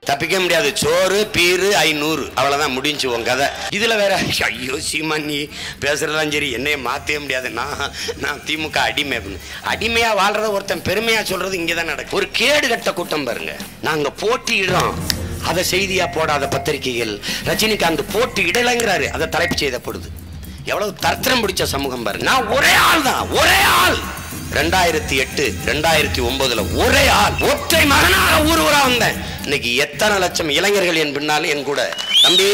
தப்பிக்க முடியாது சோறு பீரு ஐநூறு அவ்வளவுதான் முடிஞ்சு உன் கதை இதுல வேற ஐயோ சீமா நீ பேசுறதெல்லாம் சரி என்னைய மாத்தவே முடியாது நான் நான் திமுக அடிமை அப்படின்னு. அடிமையா வாழ்றத ஒருத்தன் பெருமையா சொல்றது இங்கதான் நடக்கும் ஒரு கேடு கட்ட கூட்டம் பாருங்க நாங்க போட்டியிடுறோம் அதை செய்தியா போடாத பத்திரிகைகள் ரஜினிகாந்த் போட்டி இடலைங்கிறாரு அதை தலைப்பு செய்தப்படுது எவ்வளவு தர்த்தரம் பிடிச்ச சமூகம் பாருங்க நான் ஒரே ஆள் தான் ஒரே ஆள் ரெண்டாயிரத்தி எட்டு ரெண்டாயிரத்தி ஒன்பதுல ஒரே ஆள் ஒற்றை மகனாக ஊர் ஊரா வந்தேன் இன்னைக்கு எத்தனை லட்சம் இளைஞர்கள் என் பின்னால என் கூட தம்பி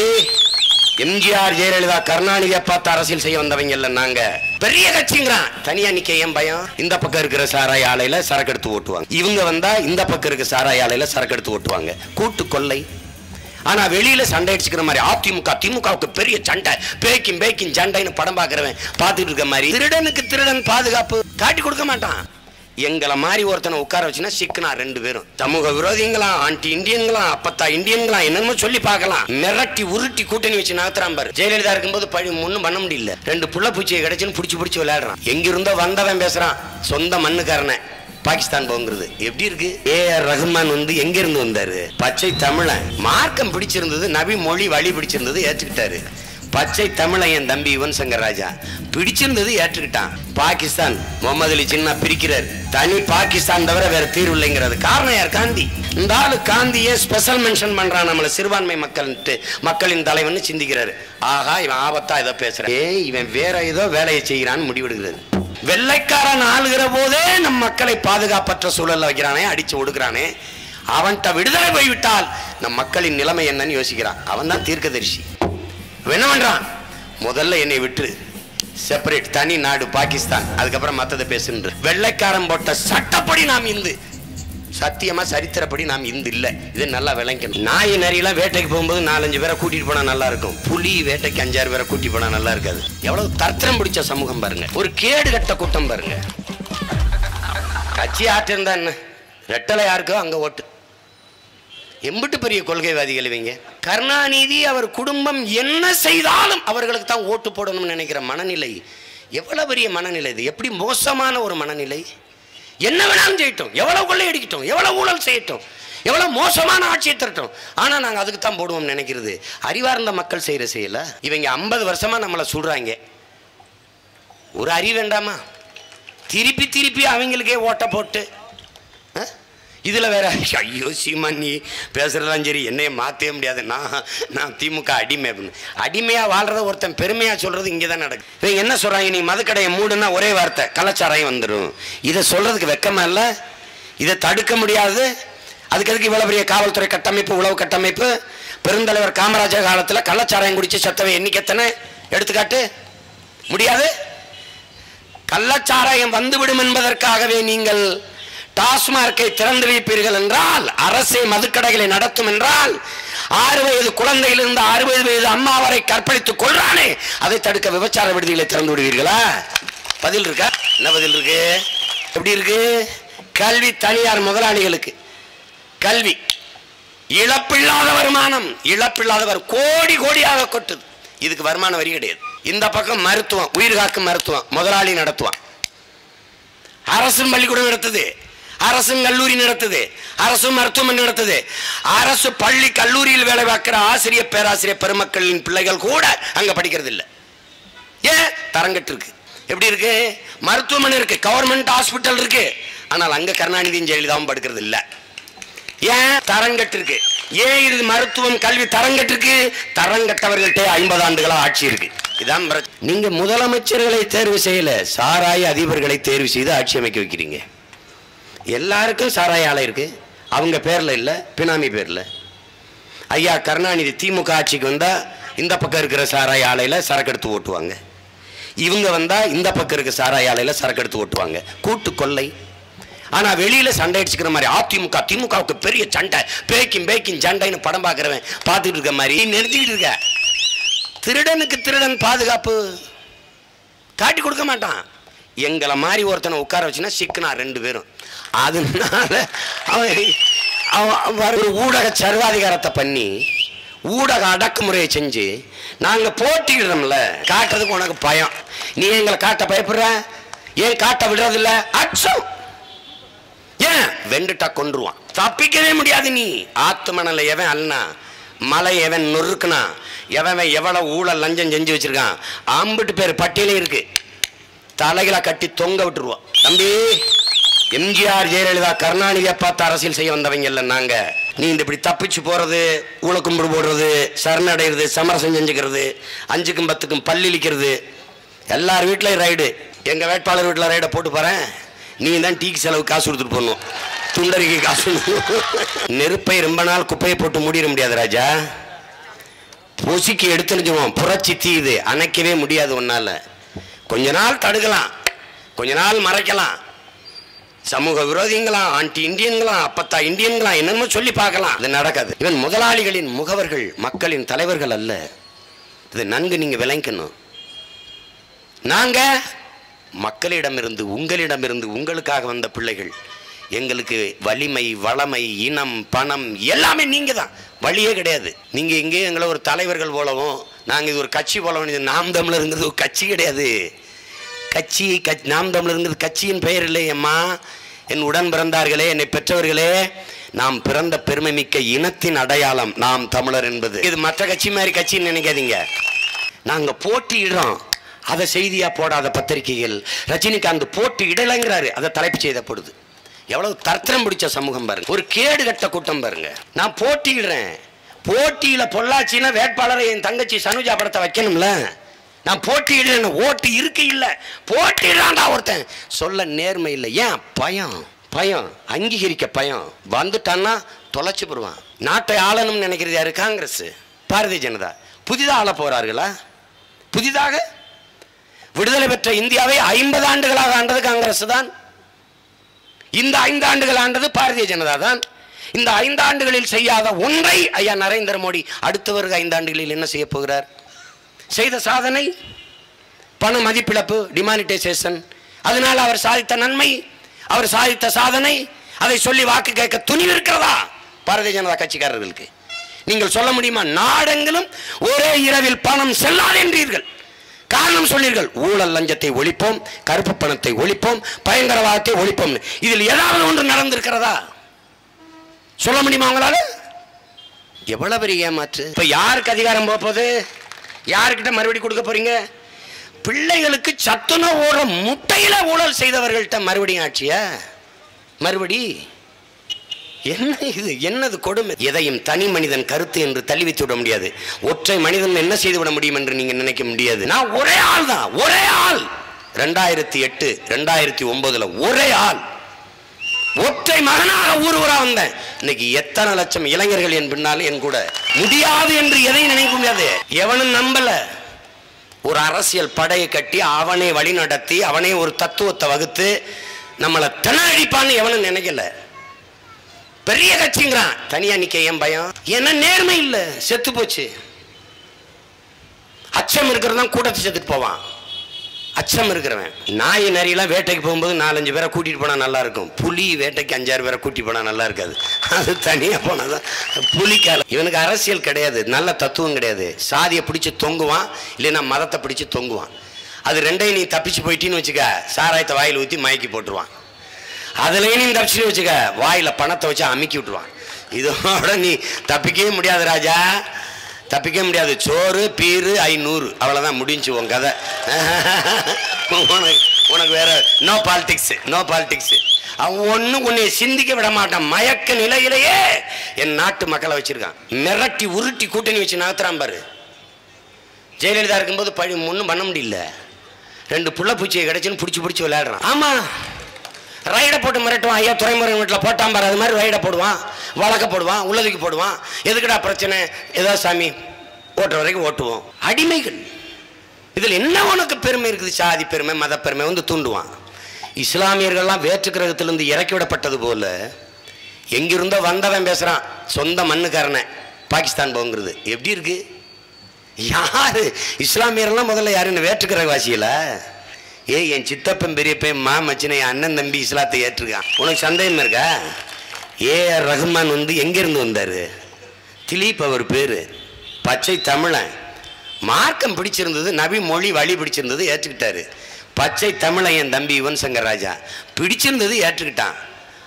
எம்ஜிஆர் ஜெயலலிதா கருணாநிதியை பார்த்து அரசியல் செய்ய வந்தவங்க இல்ல நாங்க பெரிய கட்சிங்கிறான் தனியா நிக்க ஏன் பயம் இந்த பக்கம் இருக்கிற சாராய ஆலையில சரக்கு எடுத்து ஓட்டுவாங்க இவங்க வந்தா இந்த பக்கம் இருக்க சாராய ஆலையில சரக்கு எடுத்து ஓட்டுவாங்க கூட்டு கொள்ளை ஆனா வெளியில சண்டை அடிச்சுக்கிற மாதிரி அதிமுக திமுகவுக்கு பெரிய சண்டை பேக்கிங் பேக்கிங் சண்டைன்னு படம் பார்க்கறவன் பார்த்துட்டு இருக்க மாதிரி திருடனுக்கு திருடன் பாதுகாப்பு காட்டி கொடுக்க மாட்டான் எங்களை மாதிரி ஒருத்தனை உட்கார வச்சுன்னா சிக்கனா ரெண்டு பேரும் சமூக விரோதிங்களாம் ஆன்டி இந்தியன்களாம் அப்பத்தா இந்தியன்களாம் என்னமோ சொல்லி பார்க்கலாம் மிரட்டி உருட்டி கூட்டணி வச்சு நகர்த்துறான் பாரு ஜெயலலிதா இருக்கும்போது பழி ஒன்றும் பண்ண முடியல ரெண்டு புள்ள பூச்சியை கிடைச்சுன்னு பிடிச்சி பிடிச்சி விளையாடுறான் எங்கிருந்தோ வந்தவன் பேசுறான் சொந்த மண்ணுக்காரனை பாகிஸ்தான் போங்கிறது எப்படி இருக்கு ஏ ஆர் ரஹ்மான் வந்து எங்க இருந்து வந்தாரு பச்சை தமிழன் மார்க்கம் பிடிச்சிருந்தது நபி மொழி வழி பிடிச்சிருந்தது ஏற்றுக்கிட்டாரு பச்சை தமிழன் என் தம்பி யுவன் சங்கர் ராஜா பிடிச்சிருந்தது ஏற்றுக்கிட்டான் பாகிஸ்தான் முகமது அலி சின்ன பிரிக்கிறார் தனி பாகிஸ்தான் தவிர வேற தீர்வு இல்லைங்கிறது காரணம் யார் காந்தி இந்த ஆளு காந்தியே ஸ்பெஷல் மென்ஷன் பண்றான் நம்மள சிறுபான்மை மக்கள் மக்களின் தலைவன் சிந்திக்கிறாரு ஆஹா இவன் ஆபத்தா ஏதோ பேசுறான் ஏய் இவன் வேற ஏதோ வேலையை செய்கிறான்னு முடிவெடுக்கிறது வெள்ளைக்காரன் ஆளுகிற போதே நம் மக்களை பாதுகாப்பற்ற சூழல்ல வைக்கிறானே அடிச்சு ஒடுக்குறானே அவன்கிட்ட விடுதலை போய்விட்டால் நம் மக்களின் நிலைமை என்னன்னு யோசிக்கிறான் அவன் தான் தீர்க்கதரிசி இவன் என்ன பண்றான் முதல்ல என்னை விட்டு செப்பரேட் தனி நாடு பாகிஸ்தான் அதுக்கப்புறம் மத்ததை பேசுன்ற வெள்ளைக்காரன் போட்ட சட்டப்படி நாம் இந்து சத்தியமா சரித்திரப்படி நாம் இந்து இல்ல இது நல்லா விளங்கணும் நாய் நரியெல்லாம் வேட்டைக்கு போகும்போது நாலஞ்சு பேரை கூட்டிட்டு போனா நல்லா இருக்கும் புலி வேட்டைக்கு அஞ்சாறு பேரை கூட்டி போனா நல்லா இருக்காது எவ்வளவு தர்த்தரம் பிடிச்ச சமூகம் பாருங்க ஒரு கேடு கட்ட கூட்டம் பாருங்க கட்சி ஆட்டு இருந்தா என்ன ரெட்டலை யாருக்கோ அங்க ஓட்டு எம்பிட்டு பெரிய கொள்கைவாதிகள் இவங்க கருணாநிதி அவர் குடும்பம் என்ன செய்தாலும் அவர்களுக்கு தான் ஓட்டு போடணும்னு நினைக்கிற மனநிலை எவ்வளவு பெரிய மனநிலை இது எப்படி மோசமான ஒரு மனநிலை என்ன வேணாலும் செய்யட்டும் எவ்வளவு கொள்ளை அடிக்கட்டும் எவ்வளவு ஊழல் செய்யட்டும் எவ்வளவு மோசமான ஆட்சியை தரட்டும் ஆனா நாங்க அதுக்கு தான் போடுவோம் நினைக்கிறது அறிவார்ந்த மக்கள் செய்யற செய்யல இவங்க ஐம்பது வருஷமா நம்மளை சொல்றாங்க ஒரு அறிவு வேண்டாமா திருப்பி திருப்பி அவங்களுக்கே ஓட்ட போட்டு ஆ? இதுல வேற ஐயோ சீமா நீ பேசுறதெல்லாம் சரி என்னைய மாத்தவே முடியாது நான் நான் திமுக அடிமை அப்படின்னு. அடிமையா வாழ்றத ஒருத்தன் பெருமையா சொல்றது இங்கே தான் நடக்கும் இவங்க என்ன சொல்றாங்க நீ மதுக்கடையை மூடுனா ஒரே வார்த்தை கள்ளச்சாராயம் வந்துடும் இதை சொல்றதுக்கு வெக்கமா இல்ல இதை தடுக்க முடியாது அதுக்கு எதுக்கு இவ்வளவு பெரிய காவல்துறை கட்டமைப்பு உளவு கட்டமைப்பு பெருந்தலைவர் காமராஜர் காலத்துல கள்ளச்சாராயம் குடிச்சு செத்தவன் எண்ணிக்கை எத்தனை எடுத்துக்காட்டு முடியாது கள்ளச்சாராயம் வந்துவிடும் என்பதற்காகவே நீங்கள் டாஸ்மார்க்கை திறந்து வைப்பீர்கள் என்றால் அரசே மதுக்கடைகளை நடத்தும் என்றால் ஆறு வயது குழந்தையிலிருந்து அறுபது வயது அம்மா வரை கற்பழித்துக் கொள்றானே அதை தடுக்க விபச்சார விடுதிகளை திறந்து விடுவீர்களா பதில் இருக்கா என்ன பதில் இருக்கு எப்படி இருக்கு கல்வி தனியார் முதலாளிகளுக்கு கல்வி இழப்பில்லாத வருமானம் இழப்பில்லாதவர் கோடி கோடியாக கொட்டுது இதுக்கு வருமான வரி கிடையாது இந்த பக்கம் மருத்துவம் உயிர் காக்கும் மருத்துவம் முதலாளி நடத்துவான் அரசு பள்ளிக்கூடம் நடத்துது அரசு கல்லூரி நடத்துது அரசு மருத்துவமனை நடத்துது அரசு பள்ளி கல்லூரியில் வேலை பார்க்கிற ஆசிரியர் பேராசிரியர் பெருமக்களின் பிள்ளைகள் கூட அங்க படிக்கிறது இல்லை ஏன் தரங்கட்டு இருக்கு எப்படி இருக்கு மருத்துவமனை இருக்கு கவர்மெண்ட் ஹாஸ்பிட்டல் இருக்கு ஆனால் அங்க கருணாநிதியும் ஜெயலலிதாவும் படுக்கிறது இல்லை ஏன் தரங்கட்டு இருக்கு ஏன் இது மருத்துவம் கல்வி தரங்கட்டு இருக்கு தரங்கட்டவர்கள்ட்ட ஐம்பது ஆண்டுகளா ஆட்சி இருக்கு இதான் பிரச்சனை. நீங்க முதலமைச்சர்களை தேர்வு செய்யல சாராய அதிபர்களை தேர்வு செய்து ஆட்சி அமைக்க வைக்கிறீங்க எல்லாருக்கும் சாராய ஆலை இருக்கு அவங்க பேர்ல இல்ல பினாமி பேர்ல ஐயா கருணாநிதி திமுக ஆட்சிக்கு வந்தா இந்த பக்கம் இருக்கிற சாராய ஆலையில சரக்கு எடுத்து ஓட்டுவாங்க இவங்க வந்தா இந்த பக்கம் இருக்க சாராய ஆலையில சரக்கு எடுத்து ஓட்டுவாங்க கூட்டு கொள்ளை ஆனா வெளியில சண்டை அடிச்சுக்கிற மாதிரி அதிமுக திமுகவுக்கு பெரிய சண்டை பேக்கிங் பேக்கிங் சண்டைன்னு படம் பார்க்கறவன் பார்த்துட்டு இருக்க மாதிரி நீ நிறுத்திக்கிட்டு இருக்க திருடனுக்கு திருடன் பாதுகாப்பு காட்டி கொடுக்க மாட்டான் எங்களை மாதிரி ஒருத்தனை உட்கார வச்சுன்னா சிக்கனா ரெண்டு பேரும் அதனால அவன் அவன் வர ஊடக சர்வாதிகாரத்தை பண்ணி ஊடக அடக்குமுறையை செஞ்சு நாங்க போட்டிடுறோம்ல காட்டுறதுக்கு உனக்கு பயம் நீ எங்களை காட்ட பயப்படுற ஏன் காட்ட விடுறதில்ல அச்சம் ஏன் வெண்டுட்டா கொன்றுவான் தப்பிக்கவே முடியாது நீ ஆத்து மணல எவன் அல்னா மலை எவன் நொறுக்குனா எவன் எவ்வளவு ஊழல் லஞ்சம் செஞ்சு வச்சிருக்கான் அம்பிட்டு பேர் பட்டியலே இருக்கு தலைகளை கட்டி தொங்க விட்டுருவோம் தம்பி எம்ஜிஆர் ஜெயலலிதா கருணாநிதியை பார்த்து அரசியல் செய்ய வந்தவங்க இல்ல நாங்க நீ இந்த இப்படி தப்பிச்சு போறது ஊழக்கும்பு போடுறது சரணடைகிறது சமரசம் செஞ்சுக்கிறது அஞ்சுக்கும் பத்துக்கும் பல்லிழிக்கிறது எல்லார் வீட்லயும் ரைடு எங்க வேட்பாளர் வீட்டில் ரைடை போட்டு போறேன் நீ தான் டீக்கு செலவு காசு கொடுத்துட்டு போடணும் துண்டறிக்கை காசு நெருப்பை ரொம்ப நாள் குப்பையை போட்டு மூடிட முடியாது ராஜா பொசுக்கி எடுத்துருச்சுவோம் புரட்சி தீயுது அணைக்கவே முடியாது உன்னால கொஞ்ச நாள் தடுக்கலாம் கொஞ்ச நாள் மறைக்கலாம் சமூக விரோதிங்களாம் ஆன்டி இந்தியன்களாம் அப்பத்தா இந்தியன்களாம் என்னமோ சொல்லி பார்க்கலாம் அது நடக்காது இவன் முதலாளிகளின் முகவர்கள் மக்களின் தலைவர்கள் அல்ல இது நன்கு நீங்க விளங்கணும் நாங்க மக்களிடமிருந்து உங்களிடமிருந்து உங்களுக்காக வந்த பிள்ளைகள் எங்களுக்கு வலிமை வளமை இனம் பணம் எல்லாமே நீங்க தான் வழியே கிடையாது நீங்க இங்கே எங்களை ஒரு தலைவர்கள் போலவும் நாங்க இது ஒரு கட்சி போலவும் இது நாம் தமிழருங்கிறது ஒரு கட்சி கிடையாது கட்சி கட்சி நாம் தமிழருங்கிறது கட்சியின் பெயர் இல்லை அம்மா என் உடன் பிறந்தார்களே என்னை பெற்றவர்களே நாம் பிறந்த பெருமை மிக்க இனத்தின் அடையாளம் நாம் தமிழர் என்பது இது மற்ற கட்சி மாதிரி கட்சின்னு நினைக்காதீங்க நாங்க போட்டியிடுறோம் அதை செய்தியா போடாத பத்திரிகைகள் ரஜினிகாந்த் போட்டி இடலைங்கிறாரு அதை தலைப்பு செய்தப்படுது எவ்வளவு தர்த்தனம் பிடிச்ச சமூகம் பாருங்க ஒரு கேடு கட்ட கூட்டம் பாருங்க நான் போட்டியிடுறேன் போட்டியில பொள்ளாச்சின்னா வேட்பாளரை என் தங்கச்சி சனுஜா படத்தை வைக்கணும்ல நான் போட்டியிடுறேன் ஓட்டு இருக்கு இல்ல போட்டிடுறான்டா ஒருத்தன் சொல்ல நேர்மை இல்லை ஏன் பயம் பயம் அங்கீகரிக்க பயம் வந்துட்டான்னா தொலைச்சு போடுவான் நாட்டை ஆளணும்னு நினைக்கிறது யாரு காங்கிரஸ் பாரதிய ஜனதா புதிதாக ஆள போறார்களா புதிதாக விடுதலை பெற்ற இந்தியாவை ஐம்பது ஆண்டுகளாக ஆண்டது காங்கிரஸ் தான் இந்த ஐந்து ஆண்டுகள் ஆண்டது பாரதிய ஜனதா தான் இந்த ஐந்து ஆண்டுகளில் செய்யாத ஒன்றை ஐயா நரேந்திர மோடி அடுத்த வருக ஐந்து ஆண்டுகளில் என்ன செய்ய போகிறார் செய்த சாதனை பண மதிப்பிழப்பு டிமானிட்டைசேஷன் அதனால் அவர் சாதித்த நன்மை அவர் சாதித்த சாதனை அதை சொல்லி வாக்கு கேட்க துணிவு இருக்கிறதா பாரதிய ஜனதா கட்சிக்காரர்களுக்கு நீங்கள் சொல்ல முடியுமா நாடெங்கிலும் ஒரே இரவில் பணம் செல்லாது என்றீர்கள் காரணம் சொன்னீர்கள் ஊழல் லஞ்சத்தை ஒழிப்போம் கருப்பு பணத்தை ஒழிப்போம் பயங்கரவாதத்தை ஒழிப்போம் இதில் ஏதாவது ஒன்று நடந்திருக்கிறதா சொல்ல முடியுமா உங்களால எவ்வளவு பெரிய ஏமாற்று இப்ப யாருக்கு அதிகாரம் போக போகுது யாருக்கிட்ட மறுபடி கொடுக்க போறீங்க பிள்ளைகளுக்கு சத்துணவு ஓடுற முட்டையில ஊழல் செய்தவர்கள்ட்ட மறுபடியும் ஆட்சியா மறுபடி என்ன இது என்னது கொடுமை எதையும் தனி மனிதன் கருத்து என்று தள்ளிவித்து விட முடியாது ஒற்றை மனிதன் என்ன செய்து விட முடியும் என்று நீங்க நினைக்க முடியாது நான் ஒரே ஆள் தான் ஒரே ஆள் ரெண்டாயிரத்தி எட்டு ரெண்டாயிரத்தி ஒன்பதுல ஒரே ஆள் ஒற்றை மகனாக ஊர் ஊரா வந்தேன் இன்னைக்கு எத்தனை லட்சம் இளைஞர்கள் என் பின்னாலே என் கூட முடியாது என்று எதையும் நினைக்க முடியாது எவனும் நம்பல ஒரு அரசியல் படையை கட்டி அவனே வழி நடத்தி அவனே ஒரு தத்துவத்தை வகுத்து நம்மளை திணறடிப்பான்னு எவனும் நினைக்கல பெரிய கட்சிங்கிறான் தனியா நிக்க ஏன் பயம் என்ன நேர்மை இல்ல செத்து போச்சு அச்சம் இருக்கிறதான் கூட்டத்தை செத்துட்டு போவான் அச்சம் இருக்கிறவன் நாய் நரியெல்லாம் வேட்டைக்கு போகும்போது நாலஞ்சு பேரை கூட்டிட்டு போனா நல்லா இருக்கும் புலி வேட்டைக்கு அஞ்சாறு பேரை கூட்டி போனா நல்லா இருக்காது அது தனியா போனாதான் புலிக்கால இவனுக்கு அரசியல் கிடையாது நல்ல தத்துவம் கிடையாது சாதியை பிடிச்சு தொங்குவான் இல்லைன்னா மதத்தை பிடிச்சு தொங்குவான் அது ரெண்டையும் நீ தப்பிச்சு போயிட்டின்னு வச்சுக்க சாராயத்தை வாயில் ஊற்றி மயக்கி போட்டுருவான் அதுலயும் நீ தப்பிச்சு வச்சுக்க வாயில பணத்தை வச்சு அமுக்கி விட்டுருவான் இதோட நீ தப்பிக்கவே முடியாது ராஜா தப்பிக்கவே முடியாது சோறு பீரு ஐநூறு அவ்வளவுதான் முடிஞ்சு உன் கதை உனக்கு உனக்கு வேற நோ பாலிடிக்ஸ் நோ பாலிடிக்ஸ் அவன் ஒன்றும் உன்னை சிந்திக்க விட மாட்டான் மயக்க நிலையிலேயே என் நாட்டு மக்களை வச்சிருக்கான் மிரட்டி உருட்டி கூட்டணி வச்சு நகர்த்துறான் பாரு ஜெயலலிதா இருக்கும்போது பழி ஒன்றும் பண்ண முடியல ரெண்டு புள்ள பூச்சியை கிடைச்சுன்னு பிடிச்சி பிடிச்சி விளையாடுறான் ஆமா ரைடை போட்டு மிரட்டுவான் ஐயா துறைமுறை வீட்டில் போட்டான் பாரு அது மாதிரி ரைடை போடுவான் வழக்க போடுவான் உள்ளதுக்கு போடுவான் எதுக்குடா பிரச்சனை ஏதோ சாமி ஓட்டுற வரைக்கும் ஓட்டுவோம் அடிமைகள் இதில் என்ன உனக்கு பெருமை இருக்குது சாதி பெருமை மத பெருமை வந்து தூண்டுவான் இஸ்லாமியர்கள்லாம் வேற்று கிரகத்திலிருந்து இறக்கி விடப்பட்டது போல எங்கிருந்தோ வந்தவன் பேசுறான் சொந்த மண்ணுக்காரனை பாகிஸ்தான் போங்கிறது எப்படி இருக்கு யாரு இஸ்லாமியர்லாம் முதல்ல யாருன்னு வேற்று கிரகவாசியில ஏ என் சித்தப்பன் பெரியப்பன் மா மச்சினை என் அண்ணன் தம்பி இஸ்லாத்தை ஏற்றுக்கான் உனக்கு சந்தேகம் இருக்கா ஏ ஆர் ரஹ்மான் வந்து எங்கிருந்து வந்தாரு திலீப் அவர் பேரு பச்சை தமிழன் மார்க்கம் பிடிச்சிருந்தது நபி மொழி வழி பிடிச்சிருந்தது ஏற்றுக்கிட்டாரு பச்சை தமிழன் என் தம்பி யுவன் சங்கர் ராஜா பிடிச்சிருந்தது ஏற்றுக்கிட்டான்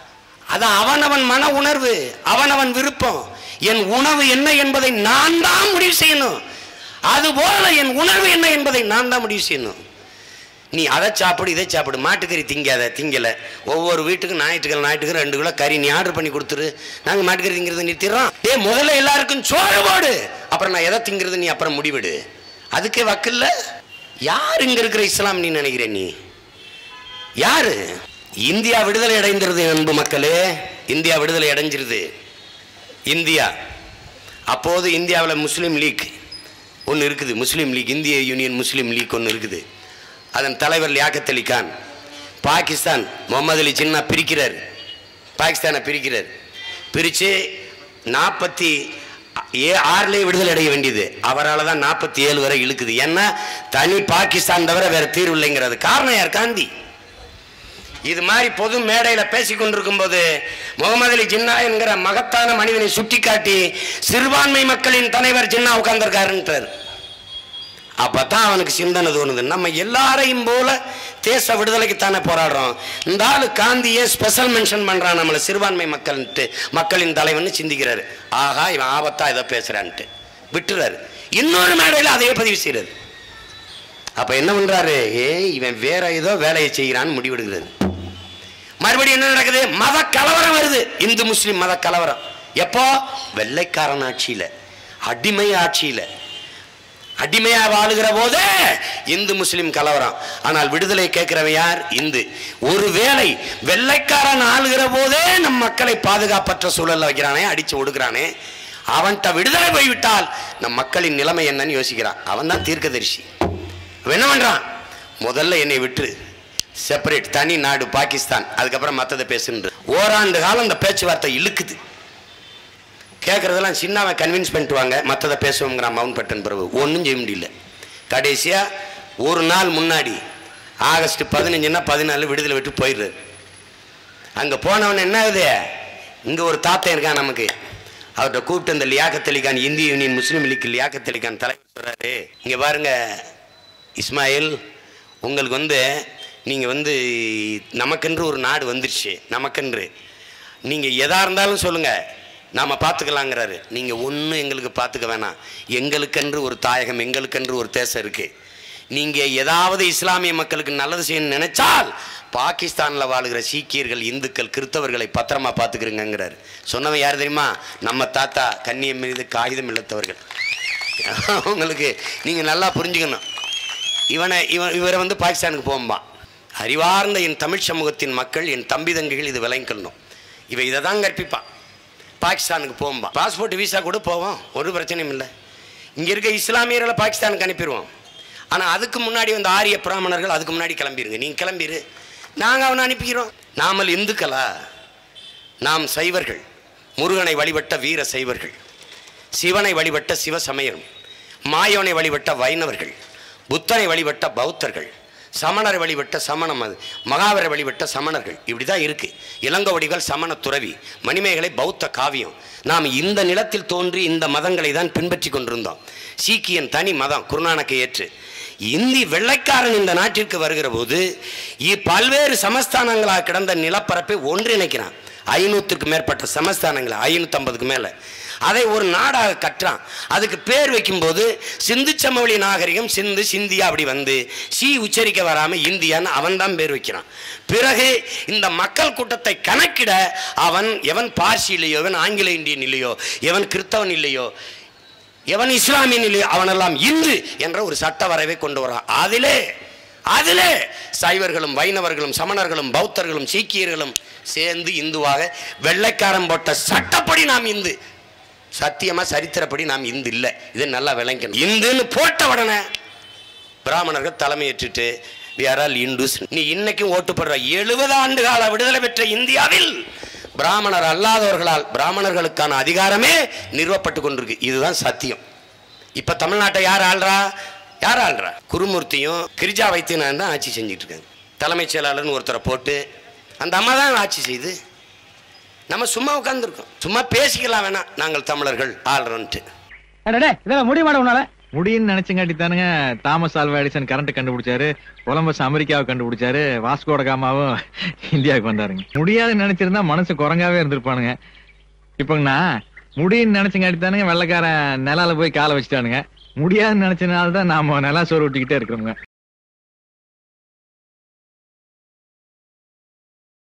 அது அவனவன் மன உணர்வு அவனவன் விருப்பம் என் உணவு என்ன என்பதை நான் தான் முடிவு செய்யணும் அதுபோல என் உணர்வு என்ன என்பதை நான் தான் முடிவு செய்யணும் நீ அதை சாப்பிடு இதை சாப்பிடு மாட்டுக்கறி திங்காத திங்கல ஒவ்வொரு வீட்டுக்கும் ஞாயிற்றுக்கிழமை ஞாயிற்றுக்கு ரெண்டு கிலோ கறி நீ ஆர்டர் பண்ணி கொடுத்துரு நாங்கள் மாட்டுக்கறி திங்கிறது நிறுத்திடுறோம் டேய் முதல்ல எல்லாருக்கும் சோறு போடு அப்புறம் நான் எதை திங்கிறது நீ அப்புறம் முடிவெடு அதுக்கே வக்கில்ல யார் இங்க இருக்கிற இஸ்லாம் நீ நினைக்கிற நீ யாரு இந்தியா விடுதலை அடைந்திருது அன்பு மக்களே இந்தியா விடுதலை அடைஞ்சிருது இந்தியா அப்போது இந்தியாவில் முஸ்லீம் லீக் ஒன்று இருக்குது முஸ்லீம் லீக் இந்திய யூனியன் முஸ்லீம் லீக் ஒன்று இருக்குது அதன் தலைவர் லியாக்கத் அலி கான் பாகிஸ்தான் முகமது அலி ஜின்னா பிரிக்கிறார் பாகிஸ்தானை பிரிக்கிறார் பிரித்து நாற்பத்தி ஏ ஆறுலேயே விடுதலை அடைய வேண்டியது அவரால் தான் நாற்பத்தி ஏழு வரை இழுக்குது ஏன்னா தனி பாகிஸ்தான் தவிர வேற தீர்வு இல்லைங்கிறது காரணம் யார் காந்தி இது மாதிரி பொது மேடையில் பேசிக் கொண்டிருக்கும் போது முகமது அலி ஜின்னா என்கிற மகத்தான மனிதனை சுட்டிக்காட்டி சிறுபான்மை மக்களின் தலைவர் ஜின்னா உட்கார்ந்துருக்காருன்றார் அப்பதான் அவனுக்கு சிந்தனை தோணுது நம்ம எல்லாரையும் போல தேச விடுதலைக்கு தானே போராடுறோம் இந்த ஆளு காந்தியே ஸ்பெஷல் மென்ஷன் பண்றான் நம்மளை சிறுபான்மை மக்கள்ன்ட்டு மக்களின் தலைவன் சிந்திக்கிறாரு ஆகா இவன் ஆபத்தா ஏதோ பேசுறான்ட்டு விட்டுறாரு இன்னொரு மேடையில் அதையே பதிவு செய்யறாரு அப்ப என்ன பண்றாரு ஏ இவன் வேற ஏதோ வேலையை செய்கிறான்னு முடிவெடுக்கிறது மறுபடியும் என்ன நடக்குது மத கலவரம் வருது இந்து முஸ்லிம் மத கலவரம் எப்போ வெள்ளைக்காரன் ஆட்சியில அடிமை ஆட்சியில அடிமையா வாழுகிற போதே இந்து முஸ்லிம் கலவரம் ஆனால் விடுதலை கேட்கிறவன் யார் இந்து ஒருவேளை வெள்ளைக்காரன் ஆளுகிற போதே நம் மக்களை பாதுகாப்பற்ற சூழல்ல வைக்கிறானே அடிச்சு ஒடுக்குறானே அவன்கிட்ட விடுதலை போய்விட்டால் நம் மக்களின் நிலைமை என்னன்னு யோசிக்கிறான் அவன் தான் தீர்க்கதரிசி அவன் என்ன பண்றான் முதல்ல என்னை விட்டு செப்பரேட் தனி நாடு பாகிஸ்தான் அதுக்கப்புறம் மற்றதை பேசுன்ற ஓராண்டு காலம் அந்த பேச்சுவார்த்தை இழுக்குது கேட்குறதெல்லாம் சின்னாவை கன்வின்ஸ் பண்ணிட்டு வாங்க மற்றதை பேசுவோங்கிறான் மவுண்ட் பட்டன் பிறகு ஒன்றும் செய்ய முடியல கடைசியாக ஒரு நாள் முன்னாடி ஆகஸ்ட் பதினஞ்சுன்னா பதினாலு விடுதலை விட்டு போயிடுறாரு அங்கே போனவன் என்ன ஆகுது இங்கே ஒரு தாத்தன் இருக்கான் நமக்கு அவர்கிட்ட கூப்பிட்டு இந்த லியாக்கத் அலி கான் இந்திய யூனியன் முஸ்லீம் லீக் லியாக்கத் அலி கான் தலைவர் சொல்கிறாரு இங்கே பாருங்க இஸ்மாயில் உங்களுக்கு வந்து நீங்கள் வந்து நமக்கென்று ஒரு நாடு வந்துருச்சு நமக்கென்று நீங்கள் எதா இருந்தாலும் சொல்லுங்கள் நாம் பார்த்துக்கலாங்கிறாரு நீங்கள் ஒன்றும் எங்களுக்கு பார்த்துக்க வேணாம் எங்களுக்கென்று ஒரு தாயகம் எங்களுக்கென்று ஒரு தேசம் இருக்குது நீங்கள் ஏதாவது இஸ்லாமிய மக்களுக்கு நல்லது செய்யணும்னு நினைச்சால் பாகிஸ்தானில் வாழுகிற சீக்கியர்கள் இந்துக்கள் கிறிஸ்தவர்களை பத்திரமா பார்த்துக்கிறங்கிறாரு சொன்னவன் யார் தெரியுமா நம்ம தாத்தா கண்ணியம் மீது காகிதம் இழுத்தவர்கள் உங்களுக்கு நீங்கள் நல்லா புரிஞ்சுக்கணும் இவனை இவன் இவரை வந்து பாகிஸ்தானுக்கு போகும்பான் அறிவார்ந்த என் தமிழ் சமூகத்தின் மக்கள் என் தம்பி தங்கைகள் இது விளங்கிக்கணும் இவன் இதை தான் கற்பிப்பான் பாகிஸ்தானுக்கு போகும்பா பாஸ்போர்ட் விசா கூட போவோம் ஒரு பிரச்சனையும் இல்லை இங்கே இருக்க இஸ்லாமியர்களை பாகிஸ்தானுக்கு அனுப்பிடுவோம் ஆனால் அதுக்கு முன்னாடி வந்து ஆரிய பிராமணர்கள் அதுக்கு முன்னாடி கிளம்பிடுங்க நீங்கள் கிளம்பிடு நாங்கள் அவனை அனுப்பிக்கிறோம் நாமல் இந்துக்களா நாம் சைவர்கள் முருகனை வழிபட்ட வீர சைவர்கள் சிவனை வழிபட்ட சிவசமயம் மாயோனை வழிபட்ட வைணவர்கள் புத்தனை வழிபட்ட பௌத்தர்கள் சமணரை வழிபட்ட சமணம் அது மகாவரை வழிபட்ட சமணர்கள் இப்படி தான் இருக்கு இளங்கோவடிகள் சமண துறவி மணிமேகலை பௌத்த காவியம் நாம் இந்த நிலத்தில் தோன்றி இந்த மதங்களை தான் பின்பற்றி கொண்டிருந்தோம் சீக்கியன் தனி மதம் குருநானக்கை ஏற்று இந்தி வெள்ளைக்காரன் இந்த நாட்டிற்கு வருகிற போது இ- பல்வேறு சமஸ்தானங்களாக கிடந்த நிலப்பரப்பை ஒன்றிணைக்கிறான் ஐநூற்றுக்கு மேற்பட்ட சமஸ்தானங்கள் ஐநூற்றம்பதுக்கு மேலே அதை ஒரு நாடாக கட்டுறான் அதுக்கு பேர் வைக்கும்போது சிந்து சமவெளி நாகரிகம் சிந்து சிந்தியா அப்படி வந்து சி உச்சரிக்க வராமல் இந்தியான்னு அவன் தான் பேர் வைக்கிறான் பிறகு இந்த மக்கள் கூட்டத்தை கணக்கிட அவன் எவன் பார்சி இல்லையோ எவன் ஆங்கில இந்தியன் இல்லையோ எவன் கிறிஸ்தவன் இல்லையோ எவன் இஸ்லாமியன் இல்லையோ அவனெல்லாம் இந்து என்ற ஒரு சட்ட வரைவை கொண்டு வரான் அதிலே அதிலே சைவர்களும் வைணவர்களும் சமணர்களும் பௌத்தர்களும் சீக்கியர்களும் சேர்ந்து இந்துவாக வெள்ளைக்காரன் போட்ட சட்டப்படி நாம் இந்து சத்தியமா சரித்திரப்படி நாம் இந்து இல்லை இது நல்லா விளங்கணும் இந்துன்னு போட்ட உடனே பிராமணர்கள் தலைமையேற்றுட்டு we are all இந்துஸ் நீ இன்னைக்கும் ஓட்டு போடுற எழுபது ஆண்டு கால விடுதலை பெற்ற இந்தியாவில் பிராமணர் அல்லாதவர்களால் பிராமணர்களுக்கான அதிகாரமே நிறுவப்பட்டு கொண்டிருக்கு இதுதான் சத்தியம் இப்ப தமிழ்நாட்டை யார் ஆள்றா யார் ஆள்றா குருமூர்த்தியும் கிரிஜா வைத்தியநாதன் தான் ஆட்சி செஞ்சுட்டு இருக்காங்க தலைமைச் செயலாளர்னு ஒருத்தரை போட்டு அந்த அம்மா தான் ஆட்சி செய்து நம்ம சும்மா உட்காந்துருக்கோம் சும்மா பேசிக்கலாம் வேணாம் நாங்கள் தமிழர்கள் ஆள்றோன்ட்டு அடடே இதெல்லாம் முடிய மாட்டேன் உன்னால முடியும்னு நினைச்சங்காட்டி தானுங்க தாமஸ் ஆல்வா எடிசன் கரண்ட் கண்டுபிடிச்சாரு கொலம்பஸ் அமெரிக்காவை கண்டுபிடிச்சாரு வாஸ்கோட காமாவும் இந்தியாவுக்கு வந்தாருங்க முடியாதுன்னு நினைச்சிருந்தா மனசு குரங்காவே இருந்திருப்பானுங்க இப்பங்கண்ணா முடியும்னு நினைச்சங்காட்டி தானுங்க வெள்ளக்காரன் நிலால போய் காலை வச்சுட்டானுங்க முடியாதுன்னு நினைச்சனால தான் நாம நிலா சோறு விட்டுக்கிட்டே இருக்கிறோங்க